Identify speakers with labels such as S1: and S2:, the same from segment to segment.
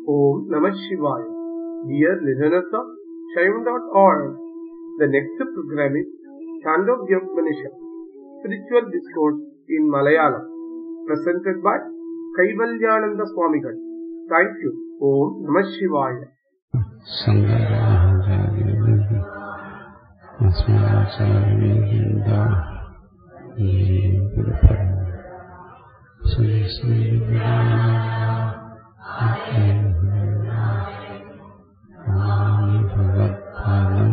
S1: Om Namah Shivaya. Dear listeners of Shaivan.org, the next program is Chandogya Spiritual Discourse in Malayalam, presented by Kaivalyananda Swamigal. Thank you. Om Namah Shivaya.
S2: ഭഗവത്പാദം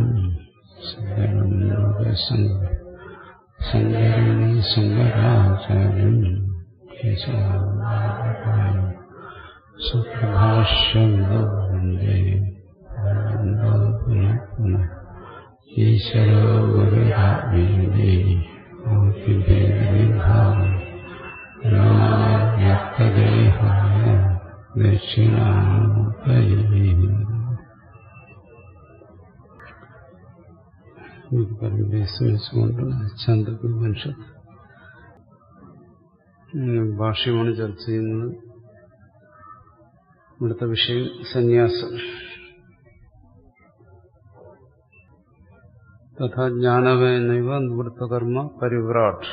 S2: ശങ്കരം ശങ്കരാചാര്യം കേശവാചാര്യം സുപ്രഭാഷ്യം വന്ദേ പുനഃ പുനഃ ഈശ്വരോ ഗുരുരാജ്ഞേ വ്യക്തദേഹായ ദക്ഷിണാമൂർത്തയേ സ്മരിച്ചുകൊണ്ട് ചന്ദ്രകുൽ മനുഷ്യ ഭാഷ്യമാണ് ചർച്ച ചെയ്യുന്നത് ഇവിടുത്തെ വിഷയം സന്യാസം തഥാ ജ്ഞാനവേനൈവ നിവൃത്തകർമ്മ പരിവ്രാട്ട്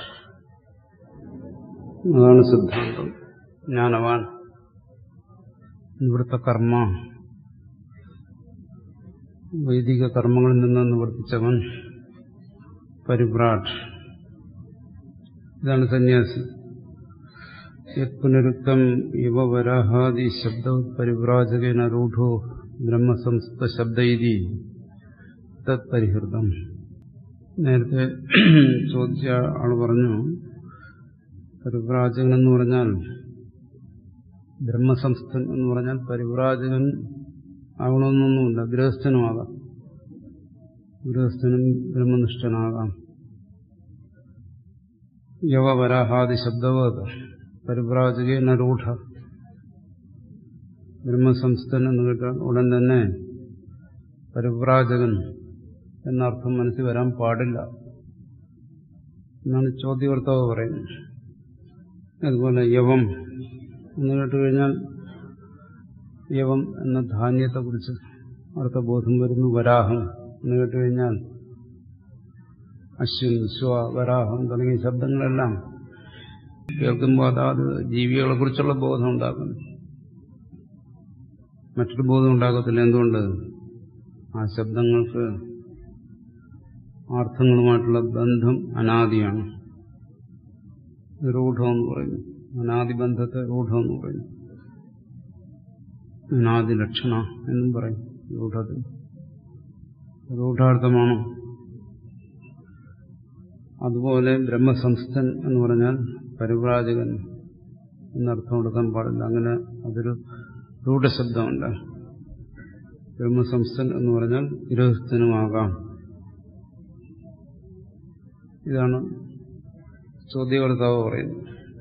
S2: അതാണ് സിദ്ധാന്തം ജ്ഞാനവാൻ നിവൃത്തകർമ്മ വൈദിക കർമ്മങ്ങളിൽ നിന്ന് നിവർത്തിച്ചവൻ പരിവ്രാട്ട് ഇതാണ് സന്യാസി പുനരുക്തം ഇവ വരാഹാദി ശബ്ദ പരിവ്രാജകേന രൂഢോ ബ്രഹ്മസംസ്ഥ ശബ്ദൈതി തത് പരിഹൃതം നേരത്തെ ചോദിച്ച ആൾ പറഞ്ഞു പരിവ്രാജകൻ എന്ന് പറഞ്ഞാൽ ബ്രഹ്മസംസ്ഥൻ എന്ന് പറഞ്ഞാൽ പരിവ്രാജകൻ ആകണമെന്നൊന്നുമില്ല ഗൃഹസ്ഥനുമാകാം ഗൃഹസ്ഥനും ബ്രഹ്മനിഷ്ഠനാകാം യവവരാഹാദി ശബ്ദവത് പരിവ്രാജകേ നരൂഢ ബ്രഹ്മസംസ്ഥൻ എന്ന് കേട്ടാൽ ഉടൻ തന്നെ പരിവ്രാജകൻ എന്നർത്ഥം മനസ്സിൽ വരാൻ പാടില്ല എന്നാണ് ചോദ്യകർത്താവ് പറയുന്നത് അതുപോലെ യവം എന്ന് കേട്ടുകഴിഞ്ഞാൽ യവം എന്ന ധാന്യത്തെക്കുറിച്ച് അർത്ഥബോധം വരുന്നു വരാഹം എന്ന് കേട്ടുകഴിഞ്ഞാൽ അശ്വിൻ ശ്വ വരാഹം തുടങ്ങിയ ശബ്ദങ്ങളെല്ലാം കേൾക്കുമ്പോൾ അതാത് ജീവികളെ കുറിച്ചുള്ള ബോധം ഉണ്ടാക്കുന്നു മറ്റൊരു ബോധം ഉണ്ടാകത്തില്ല എന്തുകൊണ്ട് ആ ശബ്ദങ്ങൾക്ക് അർത്ഥങ്ങളുമായിട്ടുള്ള ബന്ധം അനാദിയാണ് രൂഢം എന്ന് പറയുന്നു അനാദി ബന്ധത്തെ രൂഢം എന്ന് പറയുന്നു അനാദി ലക്ഷണ എന്നും പറയും രൂഢത്തിൽ രൂഢാർത്ഥമാണ് അതുപോലെ ബ്രഹ്മസംസ്ഥൻ എന്ന് പറഞ്ഞാൽ പരിവ്രാജകൻ എന്നർത്ഥം കൊടുക്കാൻ പാടില്ല അങ്ങനെ അതൊരു രൂഢശബ്ദമുണ്ട് ബ്രഹ്മസംസ്ഥൻ എന്ന് പറഞ്ഞാൽ ഗൃഹസ്ഥനുമാകാം ഇതാണ് ചോദ്യകർത്താവ് പറയുന്നത്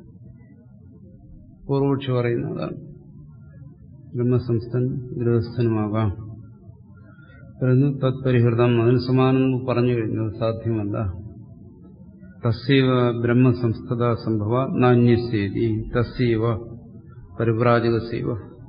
S2: പൂർവക്ഷി പറയുന്നതാണ് ബ്രഹ്മസംസ്ഥൻ ഗൃഹസ്ഥനുമാകാം പറയുന്നു തത്പരിഹൃതം അതിന് സമാനം പറഞ്ഞു കഴിഞ്ഞു സാധ്യമല്ല തസ്യവ ബ്രഹ്മസംസ്ഥത സംഭവ നാന്യസേതി തസ്യവ പരിവ്രാജകസേവ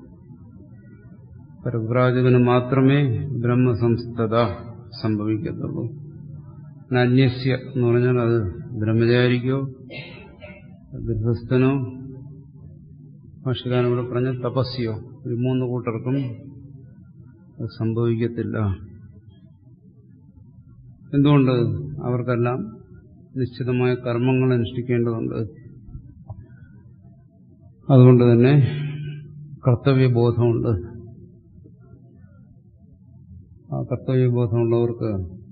S2: പരിവ്രാജകന് മാത്രമേ ബ്രഹ്മസംസ്ഥത സംഭവിക്കത്തുള്ളൂ നാന്യസ്യ എന്ന് പറഞ്ഞാൽ അത് ബ്രഹ്മചാരിക്കോ ഗൃഹസ്ഥനോ ഭാഷകാരൻ ഇവിടെ പറഞ്ഞ തപസ്യോ ഒരു മൂന്ന് കൂട്ടർക്കും അത് സംഭവിക്കത്തില്ല എന്തുകൊണ്ട് അവർക്കെല്ലാം നിശ്ചിതമായ കർമ്മങ്ങൾ അനുഷ്ഠിക്കേണ്ടതുണ്ട് അതുകൊണ്ട് തന്നെ കർത്തവ്യബോധമുണ്ട് ആ കർത്തവ്യബോധമുള്ളവർക്ക്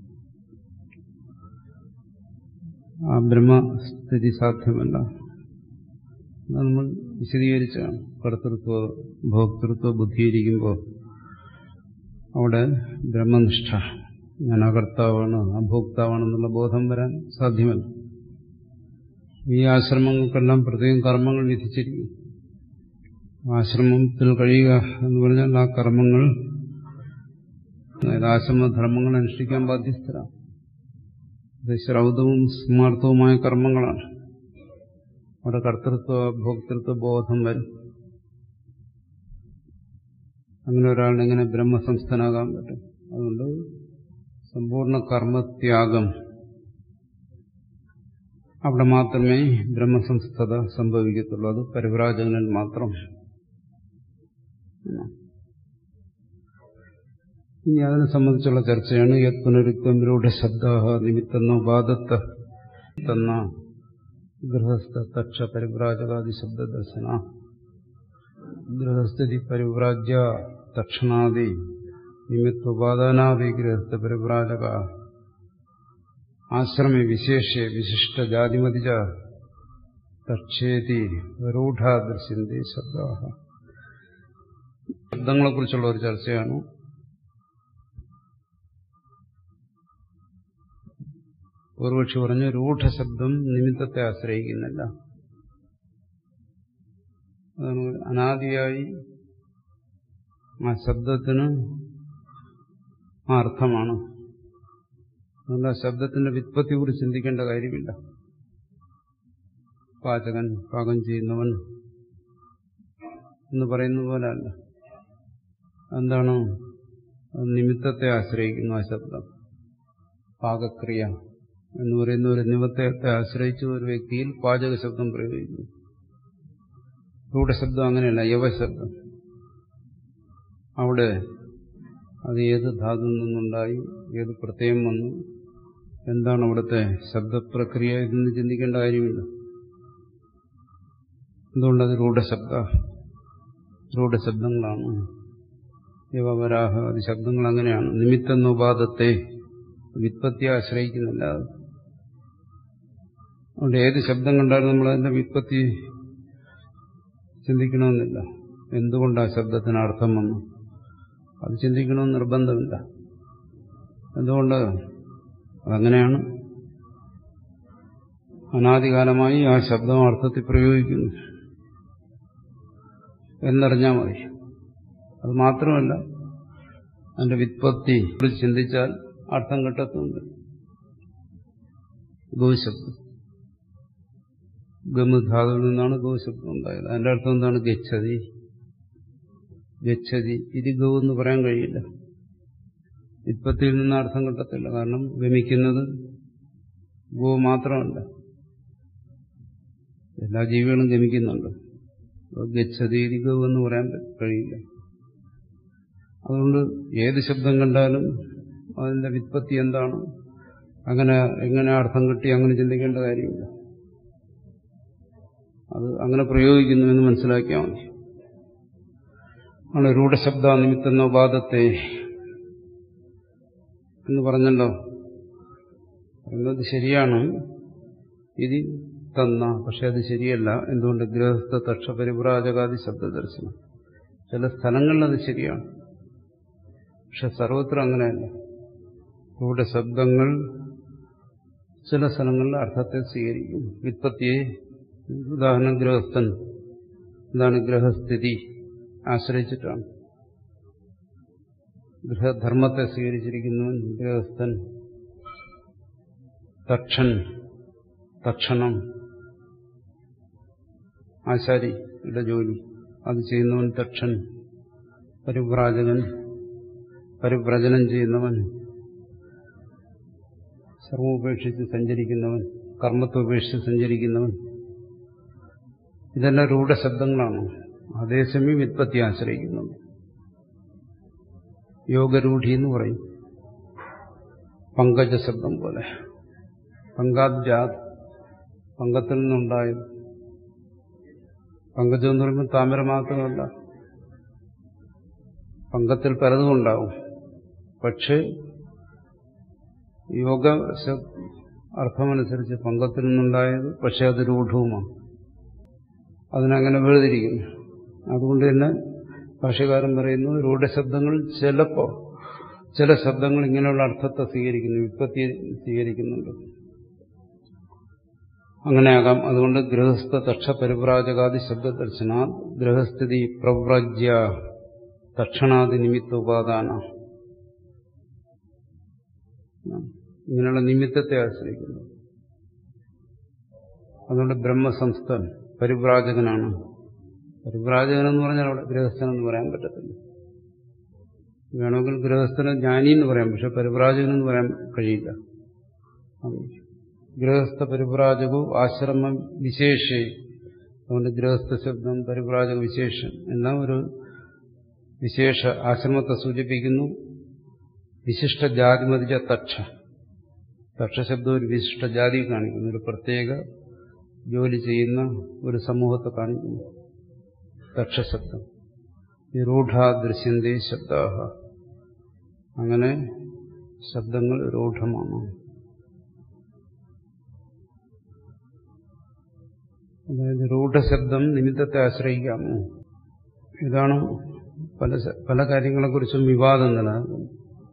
S2: ആ ബ്രഹ്മസ്ഥിതി സാധ്യമല്ല നമ്മൾ വിശദീകരിച്ചാണ് കർത്തൃത്വ ഭോക്തൃത്വ ബുദ്ധിയിരിക്കുമ്പോൾ അവിടെ ബ്രഹ്മനിഷ്ഠ ഞാൻ അകർത്താവാണ് അഭോക്താവാണെന്നുള്ള ബോധം വരാൻ സാധ്യമല്ല ഈ ആശ്രമങ്ങൾക്കെല്ലാം പ്രത്യേകം കർമ്മങ്ങൾ വിധിച്ചിരിക്കും ആശ്രമത്തിൽ കഴിയുക എന്ന് പറഞ്ഞാൽ ആ കർമ്മങ്ങൾ അതായത് ആശ്രമധർമ്മങ്ങൾ അനുഷ്ഠിക്കാൻ ബാധ്യസ്ഥരാണ് ഇത് ശ്രൗതവും സ്മാർത്ഥവുമായ കർമ്മങ്ങളാണ് അവിടെ കർത്തൃത്വ ഭോക്തൃത്വ ബോധം വരും അങ്ങനെ ഒരാളിനെ എങ്ങനെ ബ്രഹ്മസംസ്ഥനാകാൻ പറ്റും അതുകൊണ്ട് സമ്പൂർണ്ണ കർമ്മത്യാഗം അവിടെ മാത്രമേ ബ്രഹ്മസംസ്ഥത സംഭവിക്കത്തുള്ളൂ അത് പരിവ്രാജകനിൽ മാത്രം ഇനി അതിനെ സംബന്ധിച്ചുള്ള ചർച്ചയാണ് യത് പുനരുക്തമിലൂടെ ശബ്ദ നിമിത്തന്നോ ബാധത്ത തന്ന ഗൃഹസ്ഥ തക്ഷ പരിവ്രാജകാദി ശബ്ദ ദർശന ഗൃഹസ്ഥിതി പരിവ്രാജ്യ തക്ഷണാദി നിമിത്തോപാദാനാദി ഗൃഹസ്ഥ പരിവ്രാജക ആശ്രമേ വിശേഷ്യ വിശിഷ്ട ജാതിമതിജ തക്ഷേതി രൂഢാദൃശ്യന്തി ശബ്ദ ശബ്ദങ്ങളെക്കുറിച്ചുള്ള ഒരു ചർച്ചയാണ് പൂർവക്ഷി പറഞ്ഞു രൂഢശബ്ദം നിമിത്തത്തെ ആശ്രയിക്കുന്നില്ല അതാണ് അനാദിയായി ആ ശബ്ദത്തിന് ആ അർത്ഥമാണ് അതുകൊണ്ട് ആ ശബ്ദത്തിന്റെ വിത്പത്തി കുറിച്ച് ചിന്തിക്കേണ്ട കാര്യമില്ല പാചകൻ പാകം ചെയ്യുന്നവൻ എന്ന് പറയുന്ന പോലെ അല്ല എന്താണ് നിമിത്തത്തെ ആശ്രയിക്കുന്നു ആ ശബ്ദം പാകക്രിയ എന്ന് പറയുന്ന ഒരു നിമിത്തത്തെ ആശ്രയിച്ച ഒരു വ്യക്തിയിൽ പാചക ശബ്ദം പ്രയോഗിക്കുന്നു രൂഢശബ്ദം അങ്ങനെയല്ല യവശബ്ദം അവിടെ അത് ഏത് ധാതുവിൽ നിന്നുണ്ടായി ഏത് പ്രത്യയം വന്നു എന്താണ് അവിടുത്തെ ശബ്ദപ്രക്രിയ ഇതെന്ന് ചിന്തിക്കേണ്ട കാര്യമില്ല എന്തുകൊണ്ടത് രൂഢശബ്ദ രൂഢശബ്ദങ്ങളാണ് യവവരാഹ അത് ശബ്ദങ്ങൾ അങ്ങനെയാണ് നിമിത്തന്നുപാദത്തെ വിത്പത്തി ആശ്രയിക്കുന്നില്ല അതുകൊണ്ട് ഏത് ശബ്ദം കണ്ടാലും നമ്മൾ അതിന്റെ വിത്പത്തി ചിന്തിക്കണമെന്നില്ല എന്തുകൊണ്ട് ആ ശബ്ദത്തിന് അർത്ഥം വന്നു അത് ചിന്തിക്കണമെന്ന് നിർബന്ധമില്ല എന്തുകൊണ്ട് അതങ്ങനെയാണ് അനാദികാലമായി ആ ശബ്ദം അർത്ഥത്തിൽ പ്രയോഗിക്കുന്നു എന്നറിഞ്ഞാൽ മതി അത് മാത്രമല്ല അതിന്റെ വിത്പത്തി ചിന്തിച്ചാൽ അർത്ഥം കിട്ടത്തുണ്ട് ഗോശബ്ദം ഗമുധാതുവിൽ നിന്നാണ് ഗോശബ്ദം ഉണ്ടായത് അതിന്റെ അർത്ഥം എന്താണ് ഗച്ഛതി ഗച്ഛതി ഇത് ഗോ എന്ന് പറയാൻ കഴിയില്ല വിത്പത്തിയിൽ നിന്ന് അർത്ഥം കിട്ടത്തില്ല കാരണം ഗമിക്കുന്നത് ഗോ മാത്രമല്ല എല്ലാ ജീവികളും ഗമിക്കുന്നുണ്ട് ഗച്ഛതി ഇത് ഗോ എന്ന് പറയാൻ കഴിയില്ല അതുകൊണ്ട് ഏത് ശബ്ദം കണ്ടാലും അതിന്റെ വിത്പത്തി എന്താണ് അങ്ങനെ എങ്ങനെ അർത്ഥം കിട്ടി അങ്ങനെ ചിന്തിക്കേണ്ട കാര്യമില്ല അത് അങ്ങനെ പ്രയോഗിക്കുന്നു എന്ന് മനസ്സിലാക്കിയാൽ മതി ആണ് രൂഢശബ്ദ നിമിത്തുന്ന ഉപാദത്തെ എന്ന് പറഞ്ഞല്ലോ എന്നത് ശരിയാണ് ഇത് തന്ന പക്ഷെ അത് ശരിയല്ല എന്തുകൊണ്ട് ഗൃഹസ്ഥ തക്ഷ പരിപ്രാജകാദി ശബ്ദ ദർശനം ചില സ്ഥലങ്ങളിൽ അത് ശരിയാണ് പക്ഷെ സർവത്ര അങ്ങനെയല്ല ഇവിടെ ശബ്ദങ്ങൾ ചില സ്ഥലങ്ങളിൽ അർത്ഥത്തെ സ്വീകരിക്കും വിത്പത്തിയെ ഉദാഹരണം ഗൃഹസ്ഥൻ എന്താണ് ഗ്രഹസ്ഥിതി ആശ്രയിച്ചിട്ടാണ് ഗൃഹധർമ്മത്തെ സ്വീകരിച്ചിരിക്കുന്നവൻ ഗൃഹസ്ഥൻ തക്ഷൻ തക്ഷണം ആശാരിയുടെ ജോലി അത് ചെയ്യുന്നവൻ തക്ഷൻ പരിവ്രാജകൻ പരിവ്രജനം ചെയ്യുന്നവൻ സർവോപേക്ഷിച്ച് സഞ്ചരിക്കുന്നവൻ കർമ്മത്തെ ഉപേക്ഷിച്ച് സഞ്ചരിക്കുന്നവൻ ഇതെല്ലാം രൂഢശബ്ദങ്ങളാണ് അതേസമയം വിത്പത്തി ആശ്രയിക്കുന്നുണ്ട് യോഗരൂഢി എന്ന് പറയും പങ്കജ ശബ്ദം പോലെ പങ്കാജാത് പങ്കത്തിൽ നിന്നുണ്ടായത് പങ്കജം എന്ന് പറയുമ്പോൾ താമര മാത്രമല്ല പങ്കത്തിൽ പലതും ഉണ്ടാവും പക്ഷേ യോഗ അർത്ഥമനുസരിച്ച് പങ്കത്തിൽ നിന്നുണ്ടായത് പക്ഷെ അത് രൂഢവുമാണ് അതിനങ്ങനെ വേർതിരിക്കുന്നു അതുകൊണ്ട് തന്നെ ഭാഷകാരൻ പറയുന്നു രൂഢശബ്ദങ്ങൾ ചിലപ്പോ ചില ശബ്ദങ്ങൾ ഇങ്ങനെയുള്ള അർത്ഥത്തെ സ്വീകരിക്കുന്നു വിപത്തി സ്വീകരിക്കുന്നുണ്ട് അങ്ങനെയാകാം അതുകൊണ്ട് ഗൃഹസ്ഥ തക്ഷ പരിപ്രാജകാദി ശബ്ദദർശന ഗൃഹസ്ഥിതി പ്രവ്രജ്യ തക്ഷണാദി നിമിത്ത ഉപാദാന ഇങ്ങനെയുള്ള നിമിത്തത്തെ ആശ്രയിക്കുന്നു അതുകൊണ്ട് വേണമെങ്കിൽ ഗൃഹസ്ഥന് ജ്ഞാനി എന്ന് പറയാം പക്ഷെ പരിപ്രാജകൻ എന്ന് പറയാൻ കഴിയില്ല ഗൃഹസ്ഥ പരിപ്രാജകവും ആശ്രമ വിശേഷേ അതുകൊണ്ട് ഗൃഹസ്ഥ ശബ്ദം പരിപ്രാജക വിശേഷം എല്ലാം ഒരു വിശേഷ ആശ്രമത്തെ സൂചിപ്പിക്കുന്നു വിശിഷ്ട ജാതിമതിച്ച തക്ഷ തക്ഷശബ്ദം ഒരു വിശിഷ്ട ജാതി കാണിക്കുന്നു ഒരു പ്രത്യേക ജോലി ചെയ്യുന്ന ഒരു സമൂഹത്തെ കാണിക്കുന്നു തക്ഷശബ്ദം രൂഢാദൃശ്യന്തേ ശബ്ദ അങ്ങനെ ശബ്ദങ്ങൾ രൂഢമാണ് അതായത് രൂഢശബ്ദം നിമിത്തത്തെ ആശ്രയിക്കാമോ ഇതാണ് പല പല കാര്യങ്ങളെക്കുറിച്ചും വിവാദം നിലനിൽക്കുന്നു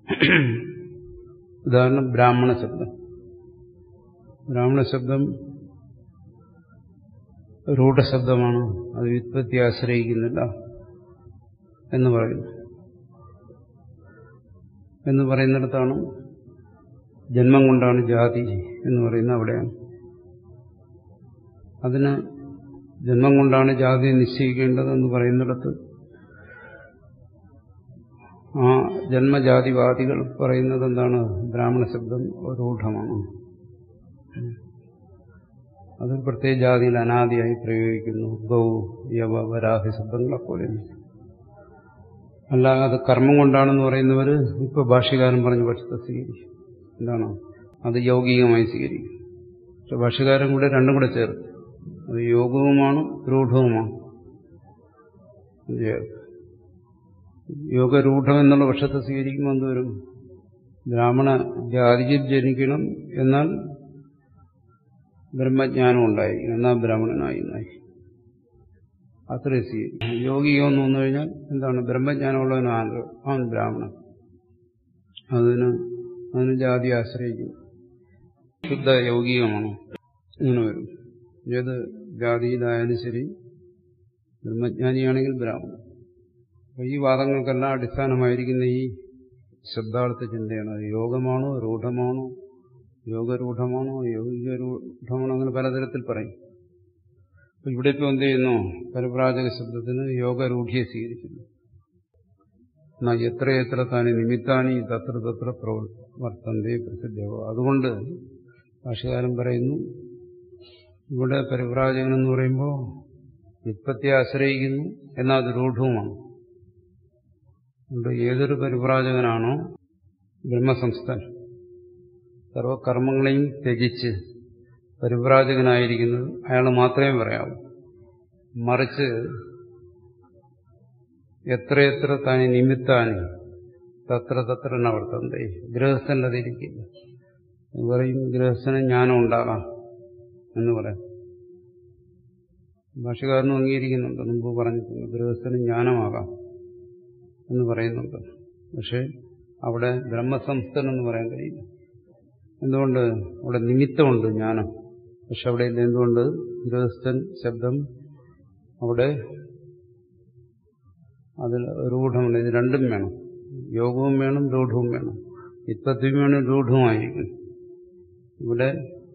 S2: ഉദാഹരണം ബ്രാഹ്മണ ശബ്ദം ബ്രാഹ്മണ ശബ്ദം രൂഢശബ്ദമാണ് അത് വ്യുത്പത്തി ആശ്രയിക്കുന്നില്ല എന്ന് പറയുന്നു എന്ന് പറയുന്നിടത്താണ് ജന്മം കൊണ്ടാണ് ജാതി എന്ന് പറയുന്നത് അവിടെയാണ് അതിന് ജന്മം കൊണ്ടാണ് ജാതി നിശ്ചയിക്കേണ്ടതെന്ന് പറയുന്നിടത്ത് ആ ജന്മജാതിവാദികൾ പറയുന്നത് എന്താണ് ബ്രാഹ്മണ ശബ്ദം രൂഢമാണ് അത് പ്രത്യേക ജാതിയിൽ അനാദിയായി പ്രയോഗിക്കുന്നു ഗൗ യവ വരാഹി ശബ്ദങ്ങളെ പോലെ അല്ല അത് കർമ്മം കൊണ്ടാണെന്ന് പറയുന്നവർ ഇപ്പൊ ഭാഷ്യകാരൻ പറഞ്ഞ പക്ഷത്തെ സ്വീകരിക്കും എന്താണ് അത് യൗകികമായി സ്വീകരിക്കും പക്ഷെ ഭാഷ്യകാരൻ കൂടെ രണ്ടും കൂടെ ചേർത്ത് അത് യോഗവുമാണ് രൂഢവുമാണ് യോഗരൂഢം എന്നുള്ള പക്ഷത്തെ സ്വീകരിക്കുമ്പോൾ എന്തോരും ബ്രാഹ്മണ ജാതിയിൽ ജനിക്കണം എന്നാൽ ബ്രഹ്മജ്ഞാനം ഉണ്ടായിരിക്കണം എന്നാൽ ബ്രാഹ്മണനായി എന്നായി അത്രയും സ്വീകരിക്കും യോഗികം എന്ന് വന്നു കഴിഞ്ഞാൽ എന്താണ് ബ്രഹ്മജ്ഞാനമുള്ളവനാണ് അവൻ ബ്രാഹ്മണൻ അതിന് അതിന് ജാതി ആശ്രയിക്കും ശുദ്ധ യൗകികമാണോ ഇങ്ങനെ വരും ഏത് ജാതിയിലായാലും ശരി ബ്രഹ്മജ്ഞാനിയാണെങ്കിൽ ബ്രാഹ്മണൻ അപ്പൊ ഈ വാദങ്ങൾക്കെല്ലാം അടിസ്ഥാനമായിരിക്കുന്ന ഈ ശബ്ദാർത്ഥ ചിന്തയാണ് അത് യോഗമാണോ രൂഢമാണോ യോഗരൂഢമാണോ യോഗികരൂഢമാണോ അങ്ങനെ പലതരത്തിൽ പറയും അപ്പൊ ഇവിടെ ഇപ്പൊ എന്ത് ചെയ്യുന്നു പരപ്രാജക ശബ്ദത്തിന് യോഗരൂഢിയെ സ്വീകരിക്കുന്നു എന്നാ എത്രയെത്ര താനി നിമിത്താനി തത്ര തത്ര പ്രവർത്തന്തേ പ്രസിദ്ധമാവും അതുകൊണ്ട് ഭാഷകാരൻ പറയുന്നു ഇവിടെ പരിപ്രാജകൻ എന്ന് പറയുമ്പോൾ വിത്പത്തിയെ ആശ്രയിക്കുന്നു എന്നാൽ അത് രൂഢവുമാണ് അതുകൊണ്ട് ഏതൊരു പരിപ്രാജകനാണോ ബ്രഹ്മസംസ്ഥൻ സർവകർമ്മങ്ങളെയും ത്യജിച്ച് പരിപ്രാജകനായിരിക്കുന്നത് അയാൾ മാത്രമേ പറയാവൂ മറിച്ച് എത്രയെത്ര താനി നിമിത്താനി തത്ര തത്ര നവർത്തന്തേ ഗൃഹസ്ഥൻ്റെ അതിരിക്കില്ല പറയും ഗൃഹസ്ഥന് ജ്ഞാനം ഉണ്ടാകാം എന്ന് പറയാം ഭാഷകാരനും അംഗീകരിക്കുന്നുണ്ട് മുമ്പ് പറഞ്ഞിട്ടുണ്ട് ഗൃഹസ്ഥന് ജ്ഞാനമാകാം എന്ന് പറയുന്നുണ്ട് പക്ഷെ അവിടെ ബ്രഹ്മസംസ്ഥൻ എന്ന് പറയാൻ കഴിയില്ല എന്തുകൊണ്ട് അവിടെ നിമിത്തമുണ്ട് ജ്ഞാനം പക്ഷെ അവിടെ എന്തുകൊണ്ട് ഗൃഹസ്ഥൻ ശബ്ദം അവിടെ അതിൽ രൂഢമുണ്ട് ഇത് രണ്ടും വേണം യോഗവും വേണം രൂഢവും വേണം ഇപ്പത്തും വേണം രൂഢവുമായിരിക്കും ഇവിടെ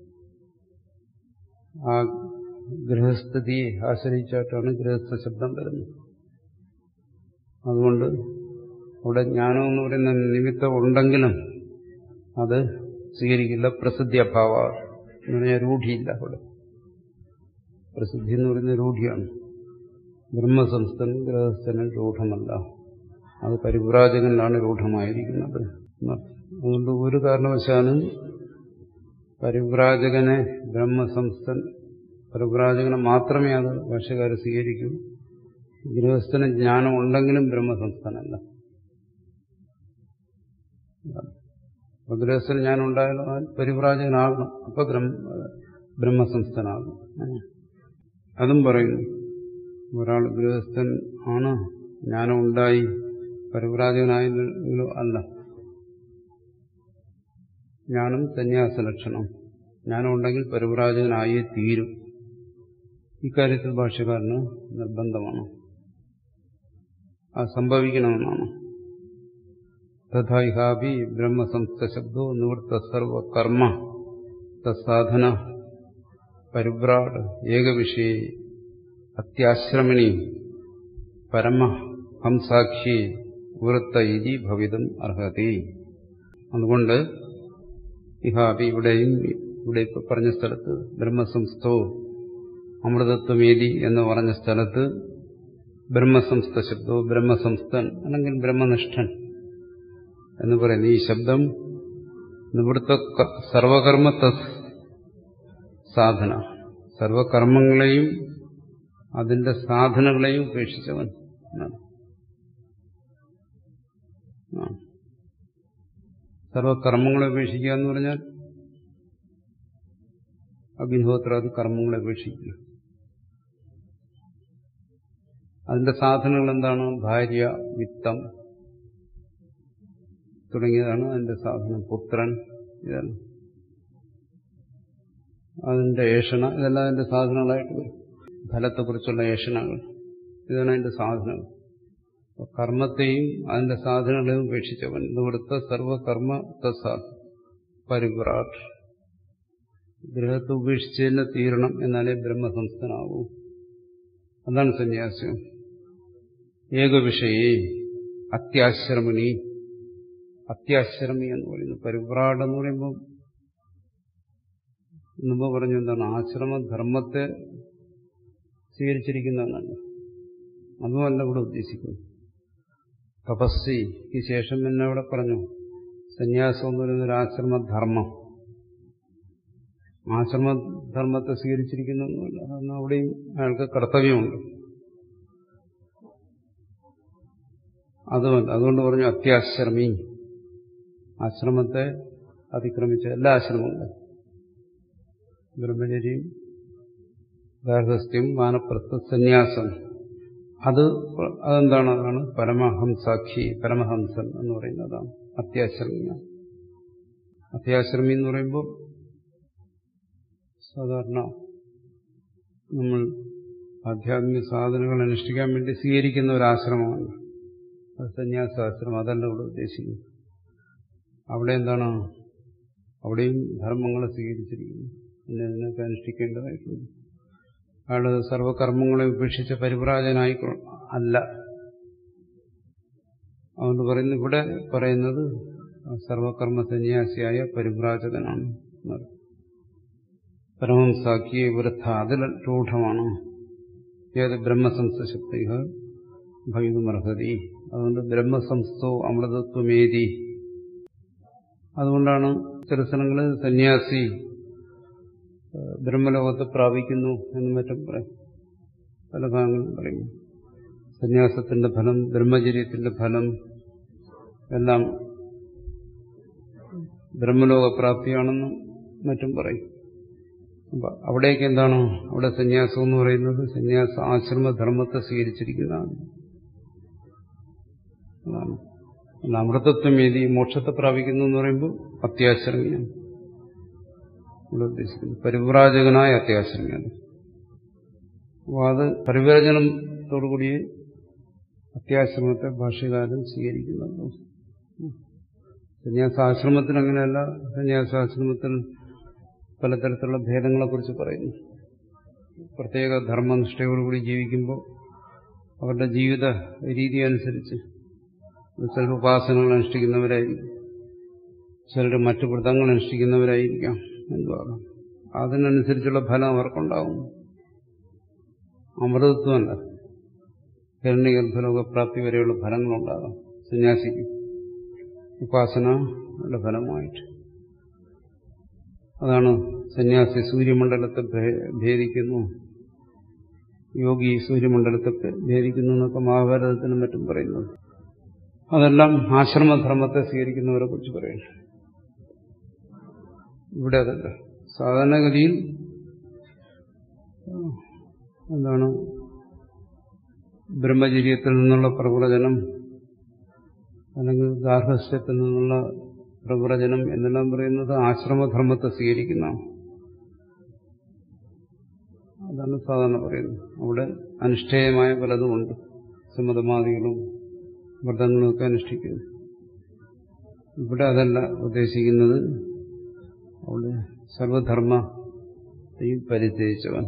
S2: ആ ഗൃഹസ്ഥിതിയെ ആശ്രയിച്ചായിട്ടാണ് ഗൃഹസ്ഥ ശബ്ദം വരുന്നത് അതുകൊണ്ട് അവിടെ ജ്ഞാനം എന്ന് പറയുന്ന നിമിത്തം ഉണ്ടെങ്കിലും അത് സ്വീകരിക്കില്ല പ്രസിദ്ധി അഭാവ എന്ന് പറഞ്ഞാൽ രൂഢിയില്ല അവിടെ പ്രസിദ്ധി എന്ന് പറയുന്ന രൂഢിയാണ് ബ്രഹ്മസംസ്ഥൻ ഗൃഹസ്ഥന് രൂഢമല്ല അത് പരിപ്രാജകനിലാണ് രൂഢമായിരിക്കുന്നത് അതുകൊണ്ട് ഒരു കാരണവശാലും പരിപ്രാജകനെ ബ്രഹ്മസംസ്ഥൻ പരിപ്രാജകനെ മാത്രമേ അത് ഭാഷകാരെ സ്വീകരിക്കൂ ഗൃഹസ്ഥന് ജ്ഞാനം ഉണ്ടെങ്കിലും ബ്രഹ്മസംസ്ഥാനല്ല അപ്പൊ ഗൃഹസ്ഥന് ജ്ഞാനം ഉണ്ടായാലും അവൻ പരിപ്രാജകനാകണം അപ്പൊ ബ്രഹ്മസംസ്ഥനാകണം അതും പറയുന്നു ഒരാൾ ഗൃഹസ്ഥൻ ആണ് ജ്ഞാനം ഉണ്ടായി പരിപ്രാജകനായെങ്കിലും അല്ല ജ്ഞാനം സന്യാസ ലക്ഷണം ജ്ഞാനം ഉണ്ടെങ്കിൽ പരിപ്രാജകനായേ തീരും ഇക്കാര്യത്തിൽ ഭാഷകാരന് നിർബന്ധമാണ് അത് സംഭവിക്കണമെന്നാണ് തഥായിഹാപി ബ്രഹ്മസംസ്ഥശബ്ദോ നിവൃത്ത സർവകർമ്മ തസാധന പരിഭ്രാട് ഏകവിഷയ അത്യാശ്രമണി പരമഹംസാക്ഷി വൃത്ത ഇതി ഭവിതം അർഹതി അതുകൊണ്ട് ഇഹാപി ഇവിടെയും ഇവിടെ ഇപ്പൊ പറഞ്ഞ സ്ഥലത്ത് ബ്രഹ്മസംസ്ഥോ അമൃതത്വമേതി എന്ന് പറഞ്ഞ സ്ഥലത്ത് ബ്രഹ്മസംസ്ഥ ശബ്ദോ ബ്രഹ്മസംസ്ഥൻ അല്ലെങ്കിൽ ബ്രഹ്മനിഷ്ഠൻ എന്ന് പറയുന്നു ഈ ശബ്ദം നിവൃത്ത സർവകർമ്മ സാധന സർവകർമ്മങ്ങളെയും അതിന്റെ സാധനങ്ങളെയും ഉപേക്ഷിച്ചവൻ എന്നാണ് സർവകർമ്മങ്ങളെ ഉപേക്ഷിക്കുക എന്ന് പറഞ്ഞാൽ അഗ്നിഹോത്രാദി കർമ്മങ്ങളെ ഉപേക്ഷിക്കുക അതിന്റെ സാധനങ്ങൾ എന്താണ് ഭാര്യ വിത്തം തുടങ്ങിയതാണ് അതിന്റെ സാധനം പുത്രൻ ഇതാണ് അതിന്റെ ഏഷണ ഇതെല്ലാം അതിന്റെ സാധനങ്ങളായിട്ട് വരും ഫലത്തെക്കുറിച്ചുള്ള ഏഷണകൾ ഇതാണ് അതിന്റെ സാധനങ്ങൾ കർമ്മത്തെയും അതിന്റെ സാധനങ്ങളെയും ഉപേക്ഷിച്ചവൻ ഇവിടുത്തെ സർവകർമ്മ പരിവ്രാട്ട് ഗ്രഹത്തെ ഉപേക്ഷിച്ച് തന്നെ തീരണം എന്നാലേ ബ്രഹ്മസംസ്ഥനാവൂ അതാണ് സന്യാസം ഏകവിഷയേ അത്യാശ്രമണി അത്യാശ്രമി എന്ന് പറയുന്നു പരിവ്രാട് എന്ന് പറയുമ്പോൾ മുമ്പ് പറഞ്ഞു എന്താണ് ആശ്രമധർമ്മത്തെ സ്വീകരിച്ചിരിക്കുന്നതാണ് അതുമല്ല ഇവിടെ ഉദ്ദേശിക്കുന്നു തപസ്സിക്ക് ശേഷം പിന്നെ അവിടെ പറഞ്ഞു സന്യാസം എന്ന് പറയുന്ന ഒരു ആശ്രമധർമ്മം ആശ്രമധർമ്മത്തെ സ്വീകരിച്ചിരിക്കുന്നൊന്നുമില്ല കാരണം അവിടെയും അയാൾക്ക് കർത്തവ്യമുണ്ട് അതുമല്ല അതുകൊണ്ട് പറഞ്ഞു അത്യാശ്രമി ആശ്രമത്തെ അതിക്രമിച്ച എല്ലാ ആശ്രമങ്ങളും ബ്രഹ്മചര്യം ഗാർഹസ്ഥ്യം വാനപ്രസ്ഥ സന്യാസം അത് അതെന്താണ് അതാണ് പരമഹംസാക്ഷി പരമഹംസൻ എന്ന് പറയുന്നതാണ് അത്യാശ്രമിയാണ് അത്യാശ്രമി എന്ന് പറയുമ്പോൾ സാധാരണ നമ്മൾ ആധ്യാത്മിക സാധനങ്ങൾ അനുഷ്ഠിക്കാൻ വേണ്ടി സ്വീകരിക്കുന്ന ഒരു ആശ്രമമാണ് അത് സന്യാസാശ്രമം അതല്ല ഇവിടെ ഉദ്ദേശിക്കുന്നത് അവിടെ എന്താണ് അവിടെയും ധർമ്മങ്ങളെ സ്വീകരിച്ചിരിക്കുന്നു പിന്നെ അതിനൊക്കെ അനുഷ്ഠിക്കേണ്ടതായിട്ടുണ്ട് അയാൾ സർവകർമ്മങ്ങളെ ഉപേക്ഷിച്ച പരിപ്രാജനായി അല്ല അതുകൊണ്ട് പറയുന്നു ഇവിടെ പറയുന്നത് സർവകർമ്മ സന്യാസിയായ പരിപ്രാജകനാണ് പരമംസാക്കിയ വൃദ്ധ അതിൽ രൂഢമാണ് ഏത് ബ്രഹ്മസംസശക്തി ഭവിതുമർഹതി അതുകൊണ്ട് ബ്രഹ്മസംസ്ഥോ അമൃതത്വമേതി അതുകൊണ്ടാണ് ചില സ്ഥലങ്ങളിൽ സന്യാസി ബ്രഹ്മലോകത്തെ പ്രാപിക്കുന്നു എന്ന് മറ്റും പറയും പല ഭാഗങ്ങളും പറയും സന്യാസത്തിന്റെ ഫലം ബ്രഹ്മചര്യത്തിന്റെ ഫലം എല്ലാം ബ്രഹ്മലോകപ്രാപ്തിയാണെന്നും മറ്റും പറയും അപ്പൊ അവിടേക്ക് എന്താണ് അവിടെ സന്യാസം എന്ന് പറയുന്നത് സന്യാസ ആശ്രമധർമ്മത്തെ സ്വീകരിച്ചിരിക്കുന്നതാണ് അതാണ് അമൃതത്വം ഏതി മോക്ഷത്തെ പ്രാപിക്കുന്നു എന്ന് പറയുമ്പോൾ അത്യാശ്രമിയാണ് ഇവിടെ ഉദ്ദേശിക്കുന്നത് പരിവ്രാജകനായ അത്യാശ്രമിയാണ് അപ്പോൾ അത് പരിവ്രാജനത്തോടുകൂടി അത്യാശ്രമത്തെ ഭാഷ്യകാരൻ സ്വീകരിക്കുന്നുണ്ട് സന്യാസാശ്രമത്തിൽ അങ്ങനെയല്ല സന്യാസാശ്രമത്തിൽ പലതരത്തിലുള്ള ഭേദങ്ങളെക്കുറിച്ച് പറയുന്നു പ്രത്യേക ധർമ്മനിഷ്ഠയോടുകൂടി ജീവിക്കുമ്പോൾ അവരുടെ ജീവിത രീതി അനുസരിച്ച് ചിലർ ഉപാസനകൾ അനുഷ്ഠിക്കുന്നവരായിരിക്കും ചിലർ മറ്റു വ്രതങ്ങൾ അനുഷ്ഠിക്കുന്നവരായിരിക്കാം എന്തുവാകാം അതിനനുസരിച്ചുള്ള ഫലം അവർക്കുണ്ടാവും അമൃതത്വമല്ല ഹിരണ്യഗർഭലോകപ്രാപ്തി വരെയുള്ള ഫലങ്ങളുണ്ടാകാം സന്യാസിക്കും ഉപാസനയുടെ ഫലമായിട്ട് അതാണ് സന്യാസി സൂര്യമണ്ഡലത്തെ ഭേദിക്കുന്നു യോഗി സൂര്യമണ്ഡലത്തെ ഭേദിക്കുന്നു എന്നൊക്കെ മഹാഭാരതത്തിനും മറ്റും പറയുന്നത് അതെല്ലാം ആശ്രമധർമ്മത്തെ സ്വീകരിക്കുന്നവരെ കുറിച്ച് പറയുന്നു ഇവിടെ അതല്ല സാധാരണഗതിയിൽ എന്താണ് ബ്രഹ്മചര്യത്തിൽ നിന്നുള്ള പ്രവചനം അല്ലെങ്കിൽ ഗാർഹസ്ഥ്യത്തിൽ നിന്നുള്ള പ്രവചനം എന്നെല്ലാം പറയുന്നത് ആശ്രമധർമ്മത്തെ സ്വീകരിക്കുന്നതാണ് അതാണ് സാധാരണ പറയുന്നത് അവിടെ അനുഷ്ഠേയമായ പലതുമുണ്ട് സമ്മതമാദികളും വ്രതങ്ങളുമൊക്കെ അനുഷ്ഠിക്കുന്നു ഇവിടെ അതല്ല ഉദ്ദേശിക്കുന്നത് അവിടെ സർവധർമ്മത്തെയും പരിത്യജിച്ചവൻ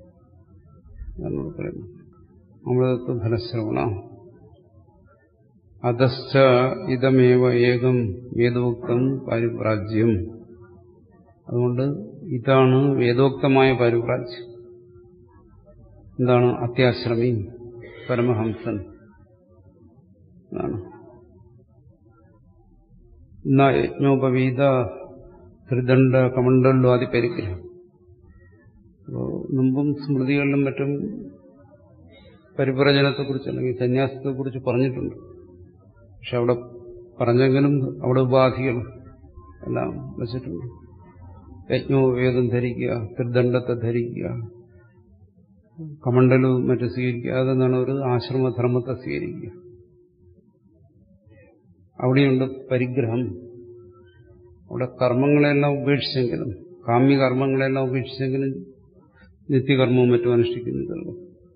S2: എന്നോട് പറയുന്നു അമൃതത്വ ഫലശ്രവണ അധശ്ച ഇതമേവ ഏകം വേദോക്തം പാരിപ്രാജ്യം അതുകൊണ്ട് ഇതാണ് വേദോക്തമായ പാരിപ്രാജ്യം എന്താണ് അത്യാശ്രമി പരമഹംസൻ എന്നാണ് യജ്ഞോപവീത ത്രിദണ്ഡ കമണ്ഡലാദി പരിഗ്രഹം അപ്പോൾ മുമ്പും സ്മൃതികളിലും മറ്റും പരിപ്രചനത്തെക്കുറിച്ച് അല്ലെങ്കിൽ സന്യാസത്തെക്കുറിച്ച് പറഞ്ഞിട്ടുണ്ട് പക്ഷെ അവിടെ പറഞ്ഞെങ്കിലും അവിടെ ഉപാധികൾ എല്ലാം വെച്ചിട്ടുണ്ട് യജ്ഞോപവേദം ധരിക്കുക ത്രിദണ്ഡത്തെ ധരിക്കുക കമണ്ഡലവും മറ്റും സ്വീകരിക്കുക അതെന്താണ് ഒരു ആശ്രമധർമ്മത്തെ സ്വീകരിക്കുക അവിടെയുണ്ട് പരിഗ്രഹം അവിടെ കർമ്മങ്ങളെല്ലാം ഉപേക്ഷിച്ചെങ്കിലും കാമ്യകർമ്മങ്ങളെല്ലാം ഉപേക്ഷിച്ചെങ്കിലും നിത്യകർമ്മവും മറ്റും അനുഷ്ഠിക്കുന്നുണ്ടല്ലോ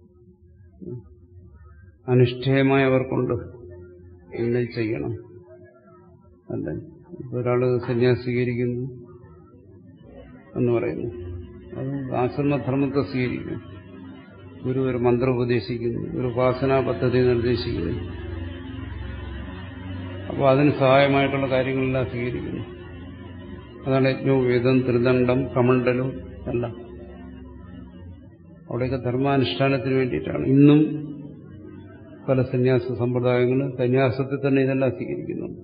S2: അനിഷ്ഠേയമായ അവർക്കുണ്ട് ഇന്നത് ചെയ്യണം അല്ല ഇപ്പൊ ഒരാള് സന്യാസം സ്വീകരിക്കുന്നു എന്ന് പറയുന്നു അത് ആശ്രമധർമ്മത്തെ സ്വീകരിക്കുന്നു ഗുരു ഒരു മന്ത്രം ഉപദേശിക്കുന്നു ഒരു ഉപാസനാ പദ്ധതി നിർദ്ദേശിക്കുന്നു അപ്പോൾ അതിന് സഹായമായിട്ടുള്ള കാര്യങ്ങളെല്ലാം സ്വീകരിക്കുന്നു അതാണ് യജ്ഞവും വേദം ത്രിദണ്ഡം കമണ്ഡലവും എല്ലാം അവിടെയൊക്കെ ധർമാനുഷ്ഠാനത്തിന് വേണ്ടിയിട്ടാണ് ഇന്നും പല സന്യാസ സമ്പ്രദായങ്ങളും സന്യാസത്തിൽ തന്നെ ഇതെല്ലാം സ്വീകരിക്കുന്നുണ്ട്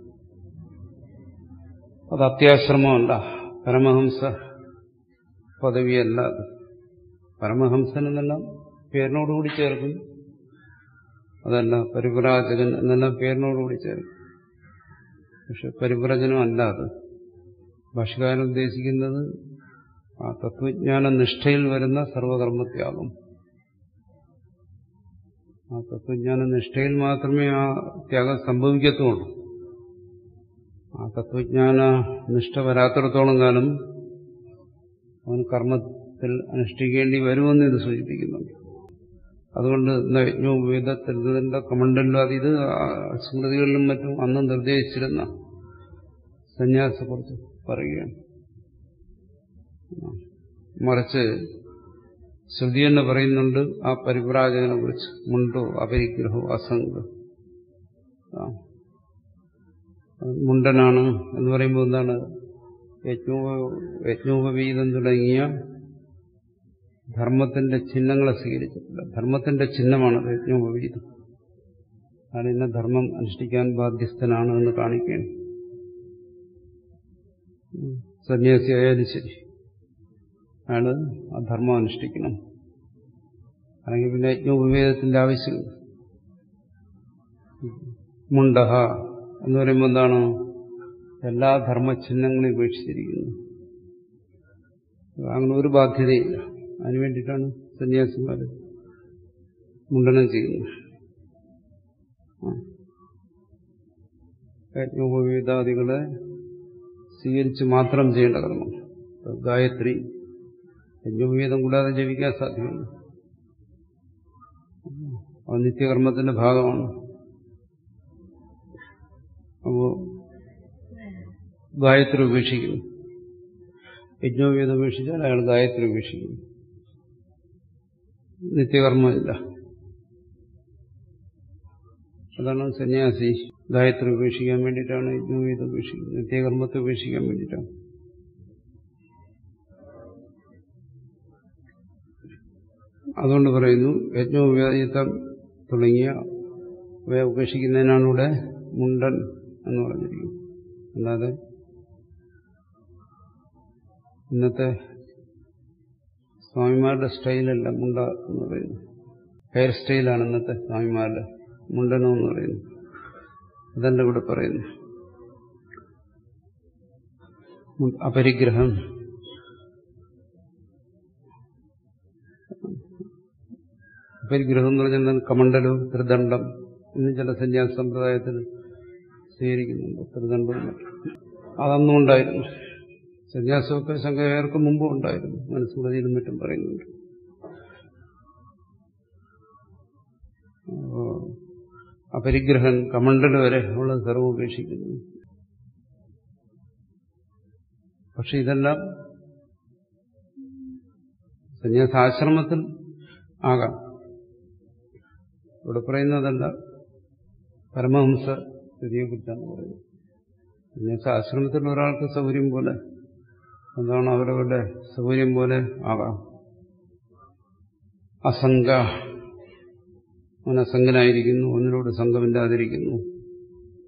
S2: അത് അത്യാശ്രമമല്ല പരമഹംസ പദവിയല്ല അത് പരമഹംസൻ എന്നെല്ലാം പേരിനോടുകൂടി ചേർക്കും അതല്ല പരിവ്രാജകൻ എന്നെല്ലാം പേരിനോടുകൂടി ചേർക്കും പക്ഷെ പരിവ്രജനം അല്ല അത് ഭാഷകാരൻ ഉദ്ദേശിക്കുന്നത് ആ തത്വജ്ഞാന നിഷ്ഠയിൽ വരുന്ന സർവകർമ്മത്യാഗം ആ തത്വജ്ഞാന നിഷ്ഠയിൽ മാത്രമേ ആ ത്യാഗം സംഭവിക്കത്തുള്ളൂ ആ തത്വജ്ഞാന നിഷ്ഠ വരാത്തിടത്തോളം കാലം അവന് കർമ്മത്തിൽ അനുഷ്ഠിക്കേണ്ടി വരുമെന്ന് ഇത് സൂചിപ്പിക്കുന്നുണ്ട് അതുകൊണ്ട് യജ്ഞോപവേദത്തിൻ്റെ കമണ്ടല്ലോ അത് ഇത് സ്മൃതികളിലും മറ്റും അന്ന് നിർദ്ദേശിച്ചിരുന്ന സന്യാസത്തെക്കുറിച്ച് പറയുകയാണ് മറിച്ച് ശ്രുതി എന്ന് പറയുന്നുണ്ട് ആ പരിപ്രാജകനെ കുറിച്ച് മുണ്ടോ അപരിഗ്രഹോ അസംഗ മുണ്ടനാണ് എന്ന് പറയുമ്പോൾ എന്താണ് യജ്ഞോപവീതം തുടങ്ങിയ ധർമ്മത്തിന്റെ ചിഹ്നങ്ങളെ സ്വീകരിച്ചിട്ടില്ല ധർമ്മത്തിന്റെ ചിഹ്നമാണ് യജ്ഞോപവീതം അയാൾ ഇന്ന ധർമ്മം അനുഷ്ഠിക്കാൻ ബാധ്യസ്ഥനാണ് എന്ന് കാണിക്കുകയാണ് സന്യാസി ആയാലും ശരി അയാള് ആ ധർമ്മം അനുഷ്ഠിക്കണം അല്ലെങ്കിൽ പിന്നെ യജ്ഞോപവേദത്തിന്റെ ആവശ്യമില്ല മുണ്ടഹ എന്ന് പറയുമ്പോൾ എന്താണ് എല്ലാ ധർമ്മചിഹ്നങ്ങളെയും ഉപേക്ഷിച്ചിരിക്കുന്നു അങ്ങനെ ഒരു ബാധ്യതയില്ല അതിനു വേണ്ടിയിട്ടാണ് സന്യാസിമാർ മുണ്ടനം ചെയ്യുന്നത് യജ്ഞോപവേദാദികളെ സ്വീകരിച്ച് മാത്രം ചെയ്യേണ്ട കർമ്മം ഗായത്രി യജ്ഞോപവേദം കൂടാതെ ജപിക്കാൻ സാധ്യമല്ല അത് നിത്യകർമ്മത്തിന്റെ ഭാഗമാണ് അപ്പോ ഗായത്രി ഉപേക്ഷിക്കുന്നു യജ്ഞോപവേദം ഉപേക്ഷിച്ചാൽ അയാൾ ഗായത്രി ഉപേക്ഷിക്കുന്നു നിത്യകർമ്മമില്ല അതാണ് സന്യാസി ഗായത്രി ഉപേക്ഷിക്കാൻ വേണ്ടിയിട്ടാണ് യജ്ഞോപവേദം ഉപേക്ഷിക്കുന്നത് നിത്യകർമ്മത്തെ ഉപേക്ഷിക്കാൻ വേണ്ടിയിട്ടാണ് അതുകൊണ്ട് പറയുന്നു യജ്ഞോപവേദം തുടങ്ങിയ അവയെ ഉപേക്ഷിക്കുന്നതിനാണ് ഇവിടെ മുണ്ടൻ എന്ന് പറഞ്ഞിരിക്കുന്നത് അല്ലാതെ ഇന്നത്തെ സ്വാമിമാരുടെ സ്റ്റൈലല്ല മുണ്ട എന്ന് പറയുന്നത് ഹെയർ സ്റ്റൈലാണ് ഇന്നത്തെ സ്വാമിമാരുടെ മുണ്ടനം എന്ന് പറയുന്നത് അതല്ല ഇവിടെ പറയുന്നു അപരിഗ്രഹം അപരിഗ്രഹം എന്ന് പറഞ്ഞാൽ കമണ്ഡലവും ത്രിദണ്ഡം ഇന്ന് ചില സന്യാസ സമ്പ്രദായത്തിൽ സ്വീകരിക്കുന്നുണ്ട് ത്രിദണ്ഡവും അതൊന്നും ഉണ്ടായിരുന്നു സന്യാസമൊക്കെ ശങ്കരർക്ക് മുമ്പും ഉണ്ടായിരുന്നു മനസ്സുമതിയിലും മറ്റും പറയുന്നുണ്ട് അപരിഗ്രഹൻ കമണ്ഡൽ വരെ ഉള്ള സർവ്വം ഉപേക്ഷിക്കുന്നു പക്ഷെ ഇതെല്ലാം സന്യാസാശ്രമത്തിൽ ആകാം ഇവിടെ പറയുന്നതല്ല പരമഹംസ സ്ഥിതിയെക്കുറിച്ചാണ് പറയുന്നത് പിന്നെ ആശ്രമത്തിൽ ഒരാൾക്ക് സൗകര്യം പോലെ എന്താണ് അവരവരുടെ സൗകര്യം പോലെ ആകാം അസംഗ അവൻ അസംഗനായിരിക്കുന്നു ഒന്നിനോട് സംഘമില്ലാതിരിക്കുന്നു